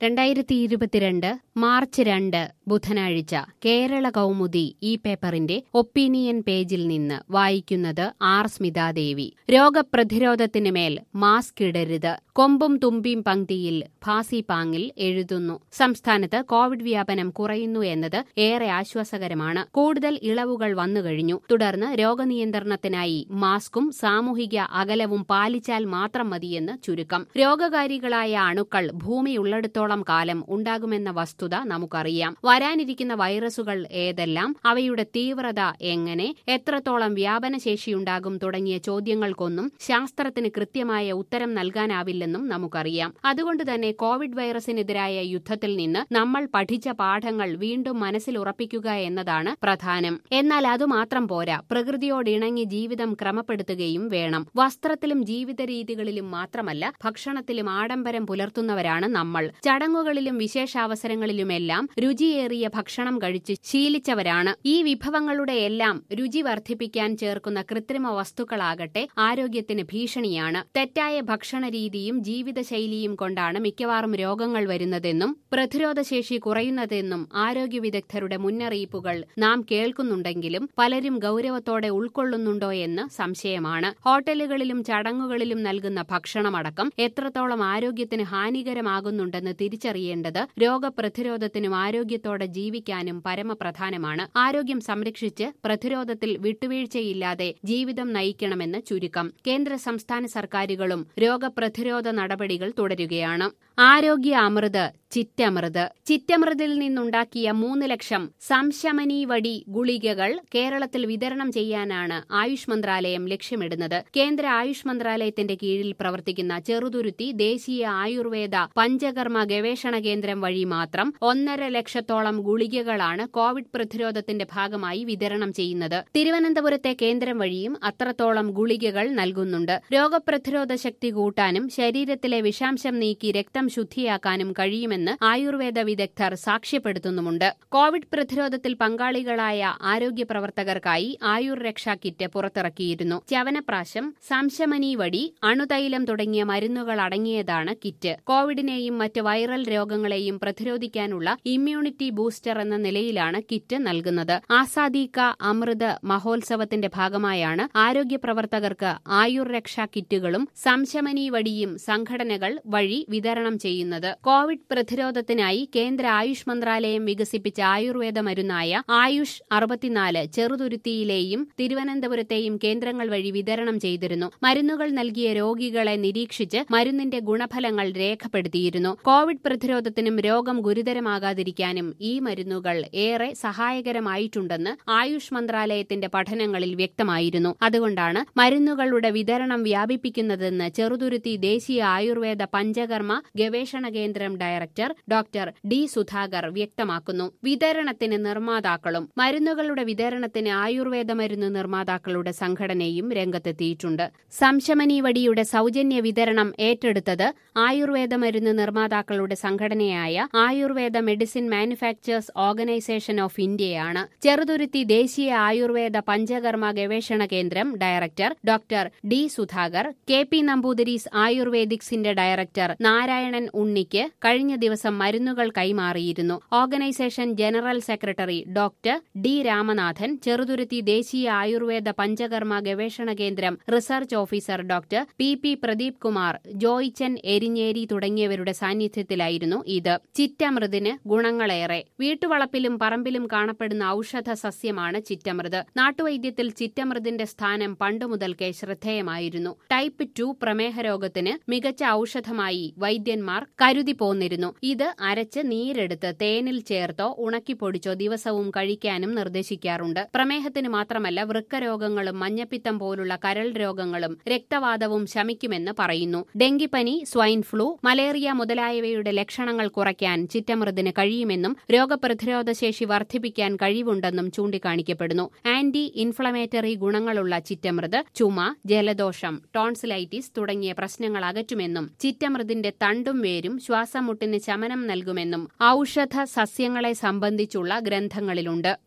രണ്ടായിരത്തി ഇരുപത്തിരണ്ട് മാർച്ച് രണ്ട് ബുധനാഴ്ച കേരള കൗമുദി ഈ പേപ്പറിന്റെ ഒപ്പീനിയൻ പേജിൽ നിന്ന് വായിക്കുന്നത് ആർ സ്മിതാദേവി രോഗപ്രതിരോധത്തിന് മേൽ മാസ്ക് ഇടരുത് കൊമ്പും തുമ്പിയും പങ്ക്തിയിൽ ഭാസിപാങ്ങിൽ എഴുതുന്നു സംസ്ഥാനത്ത് കോവിഡ് വ്യാപനം കുറയുന്നു എന്നത് ഏറെ ആശ്വാസകരമാണ് കൂടുതൽ ഇളവുകൾ വന്നുകഴിഞ്ഞു തുടർന്ന് രോഗനിയന്ത്രണത്തിനായി മാസ്കും സാമൂഹിക അകലവും പാലിച്ചാൽ മാത്രം മതിയെന്ന് ചുരുക്കം രോഗകാരികളായ അണുക്കൾ ഭൂമിയുള്ളിടത്തോളം കാലം ഉണ്ടാകുമെന്ന വസ്തുത നമുക്കറിയാം വരാനിരിക്കുന്ന വൈറസുകൾ ഏതെല്ലാം അവയുടെ തീവ്രത എങ്ങനെ എത്രത്തോളം വ്യാപനശേഷിയുണ്ടാകും തുടങ്ങിയ ചോദ്യങ്ങൾക്കൊന്നും ശാസ്ത്രത്തിന് കൃത്യമായ ഉത്തരം നൽകാനാവില്ലെന്നും നമുക്കറിയാം അതുകൊണ്ട് തന്നെ കോവിഡ് വൈറസിനെതിരായ യുദ്ധത്തിൽ നിന്ന് നമ്മൾ പഠിച്ച പാഠങ്ങൾ വീണ്ടും മനസ്സിൽ ഉറപ്പിക്കുക എന്നതാണ് പ്രധാനം എന്നാൽ അതുമാത്രം പോരാ പ്രകൃതിയോടിണങ്ങി ജീവിതം ക്രമപ്പെടുത്തുകയും വേണം വസ്ത്രത്തിലും ജീവിത രീതികളിലും മാത്രമല്ല ഭക്ഷണത്തിലും ആഡംബരം പുലർത്തുന്നവരാണ് നമ്മൾ ചടങ്ങുകളിലും വിശേഷാവസരങ്ങളിലുമെല്ലാം രുചിയേറിയ ഭക്ഷണം കഴിച്ച് ശീലിച്ചവരാണ് ഈ വിഭവങ്ങളുടെ എല്ലാം രുചി വർദ്ധിപ്പിക്കാൻ ചേർക്കുന്ന കൃത്രിമ വസ്തുക്കളാകട്ടെ ആരോഗ്യത്തിന് ഭീഷണിയാണ് തെറ്റായ ഭക്ഷണ രീതിയും ജീവിതശൈലിയും കൊണ്ടാണ് മിക്കവാറും രോഗങ്ങൾ വരുന്നതെന്നും പ്രതിരോധശേഷി കുറയുന്നതെന്നും ആരോഗ്യ വിദഗ്ധരുടെ മുന്നറിയിപ്പുകൾ നാം കേൾക്കുന്നുണ്ടെങ്കിലും പലരും ഗൌരവത്തോടെ ഉൾക്കൊള്ളുന്നുണ്ടോ എന്ന് സംശയമാണ് ഹോട്ടലുകളിലും ചടങ്ങുകളിലും നൽകുന്ന ഭക്ഷണമടക്കം എത്രത്തോളം ആരോഗ്യത്തിന് ഹാനികരമാകുന്നുണ്ടെന്ന് തിരിച്ചറിയേണ്ടത് രോഗപ്രതിരോധത്തിനും ആരോഗ്യത്തോടെ ജീവിക്കാനും പരമപ്രധാനമാണ് ആരോഗ്യം സംരക്ഷിച്ച് പ്രതിരോധത്തിൽ വിട്ടുവീഴ്ചയില്ലാതെ ജീവിതം നയിക്കണമെന്ന് ചുരുക്കം കേന്ദ്ര സംസ്ഥാന സർക്കാരുകളും രോഗപ്രതിരോധ നടപടികൾ തുടരുകയാണ് ആരോഗ്യ അമൃത് ചിറ്റമൃത് ചിറ്റമൃതിൽ നിന്നുണ്ടാക്കിയ മൂന്ന് ലക്ഷം സംശമനി വടി ഗുളികകൾ കേരളത്തിൽ വിതരണം ചെയ്യാനാണ് ആയുഷ് മന്ത്രാലയം ലക്ഷ്യമിടുന്നത് കേന്ദ്ര ആയുഷ് മന്ത്രാലയത്തിന്റെ കീഴിൽ പ്രവർത്തിക്കുന്ന ചെറുതുരുത്തി ദേശീയ ആയുർവേദ പഞ്ചകർമ്മ ഗവേഷണ കേന്ദ്രം വഴി മാത്രം ഒന്നര ലക്ഷത്തോളം ഗുളികകളാണ് കോവിഡ് പ്രതിരോധത്തിന്റെ ഭാഗമായി വിതരണം ചെയ്യുന്നത് തിരുവനന്തപുരത്തെ കേന്ദ്രം വഴിയും അത്രത്തോളം ഗുളികകൾ നൽകുന്നുണ്ട് രോഗപ്രതിരോധ ശക്തി കൂട്ടാനും ശരീരത്തിലെ വിഷാംശം നീക്കി രക്തം ശുദ്ധിയാക്കാനും കഴിയുമെന്ന് ആയുർവേദ വിദഗ്ധർ സാക്ഷ്യപ്പെടുത്തുന്നുമുണ്ട് കോവിഡ് പ്രതിരോധത്തിൽ പങ്കാളികളായ ആരോഗ്യ പ്രവർത്തകർക്കായി ആയുർ രക്ഷാ കിറ്റ് പുറത്തിറക്കിയിരുന്നു ചവനപ്രാശം സംശമനി വടി അണുതൈലം തുടങ്ങിയ മരുന്നുകൾ അടങ്ങിയതാണ് കിറ്റ് കോവിഡിനെയും മറ്റ് വൈറൽ രോഗങ്ങളെയും പ്രതിരോധിക്കാനുള്ള ഇമ്മ്യൂണിറ്റി ബൂസ്റ്റർ എന്ന നിലയിലാണ് കിറ്റ് നൽകുന്നത് ആസാദി കാ അമൃത് മഹോത്സവത്തിന്റെ ഭാഗമായാണ് ആരോഗ്യ പ്രവർത്തകർക്ക് ആയുർ രക്ഷാ കിറ്റുകളും സംശമനി വടിയും സംഘടനകൾ വഴി വിതരണം ചെയ്യുന്നത് കോവിഡ് പ്രതിരോധത്തിനായി കേന്ദ്ര ആയുഷ് മന്ത്രാലയം വികസിപ്പിച്ച ആയുർവേദ മരുന്നായ ആയുഷ് അറുപത്തിനാല് ചെറുതുരുത്തിയിലെയും തിരുവനന്തപുരത്തെയും കേന്ദ്രങ്ങൾ വഴി വിതരണം ചെയ്തിരുന്നു മരുന്നുകൾ നൽകിയ രോഗികളെ നിരീക്ഷിച്ച് മരുന്നിന്റെ ഗുണഫലങ്ങൾ രേഖപ്പെടുത്തിയിരുന്നു കോവിഡ് പ്രതിരോധത്തിനും രോഗം ഗുരുതരമാകാതിരിക്കാനും ഈ മരുന്നുകൾ ഏറെ സഹായകരമായിട്ടുണ്ടെന്ന് ആയുഷ് മന്ത്രാലയത്തിന്റെ പഠനങ്ങളിൽ വ്യക്തമായിരുന്നു അതുകൊണ്ടാണ് മരുന്നുകളുടെ വിതരണം വ്യാപിപ്പിക്കുന്നതെന്ന് ചെറുതുരുത്തി ദേശീയ ആയുർവേദ പഞ്ചകർമ്മ ഗവേഷണ കേന്ദ്രം ഡയറക്ടർ ഡോക്ടർ ഡി സുധാകർ വ്യക്തമാക്കുന്നു വിതരണത്തിന് നിർമ്മാതാക്കളും മരുന്നുകളുടെ വിതരണത്തിന് ആയുർവേദ മരുന്ന് നിർമ്മാതാക്കളുടെ സംഘടനയും രംഗത്തെത്തിയിട്ടുണ്ട് സംശമനി വടിയുടെ സൗജന്യ വിതരണം ഏറ്റെടുത്തത് ആയുർവേദ മരുന്ന് നിർമ്മാതാക്കളുടെ സംഘടനയായ Ayurveda medicine manufacturers organisation of ഇന്ത്യയാണ് ചെറുതുരുത്തി ദേശീയ ആയുർവേദ പഞ്ചകർമ്മ ഗവേഷണ കേന്ദ്രം director doctor D Sudhakar K P Namboodiris ആയുർവേദിക്സിന്റെ ഡയറക്ടർ നാരായണൻ ഉണ്ണിക്ക് കഴിഞ്ഞ ദിവസം മരുന്നുകൾ കൈമാറിയിരുന്നു organisation general secretary doctor D Ramanathan Cheruthuruthy ദേശീയ ആയുർവേദ പഞ്ചകർമ്മ ഗവേഷണ കേന്ദ്രം research officer doctor P P Pradeep Kumar Joichan Erinjeri തുടങ്ങിയവരുടെ സാന്നിധ്യത്തിലായിരുന്നു ഇത് ചിറ്റമൃതിന് ഗുണങ്ങളേറെ വീട്ടുവളപ്പിലും പറമ്പിലും കാണപ്പെടുന്ന ഔഷധ സസ്യമാണ് ചിറ്റമൃത് നാട്ടുവൈദ്യത്തിൽ ചിറ്റമൃതിന്റെ സ്ഥാനം പണ്ടുമുതൽക്കേ ശ്രദ്ധേയമായിരുന്നു ടൈപ്പ് ടു പ്രമേഹ രോഗത്തിന് മികച്ച ഔഷധമായി വൈദ്യന്മാർ കരുതി പോന്നിരുന്നു ഇത് അരച്ച് നീരെടുത്ത് തേനിൽ ചേർത്തോ ഉണക്കിപ്പൊടിച്ചോ ദിവസവും കഴിക്കാനും നിർദ്ദേശിക്കാറുണ്ട് പ്രമേഹത്തിന് മാത്രമല്ല വൃക്കരോഗങ്ങളും മഞ്ഞപ്പിത്തം പോലുള്ള കരൾ രോഗങ്ങളും രക്തവാദവും ശമിക്കുമെന്ന് പറയുന്നു ഡെങ്കിപ്പനി സ്വൈൻ ഫ്ലൂ മലേറിയ മുതലായവയുടെ ലക്ഷണങ്ങൾ കുറയ്ക്കാൻ ചിറ്റമൃതിന് കഴിയുമെന്നും രോഗപ്രതിരോധ ശേഷി വർദ്ധിപ്പിക്കാൻ കഴിവുണ്ടെന്നും ചൂണ്ടിക്കാണിക്കപ്പെടുന്നു ആന്റി ഇൻഫ്ലമേറ്ററി ഗുണങ്ങളുള്ള ചിറ്റമൃത് ചുമ ജലദോഷം ടോൺസിലൈറ്റിസ് തുടങ്ങിയ പ്രശ്നങ്ങൾ അകറ്റുമെന്നും ചിറ്റമൃതിന്റെ തണ്ടും വേരും ശ്വാസമുട്ടിന് ശമനം നൽകുമെന്നും ഔഷധ സസ്യങ്ങളെ സംബന്ധിച്ചുള്ള ഗ്രന്ഥങ്ങളിലുണ്ട്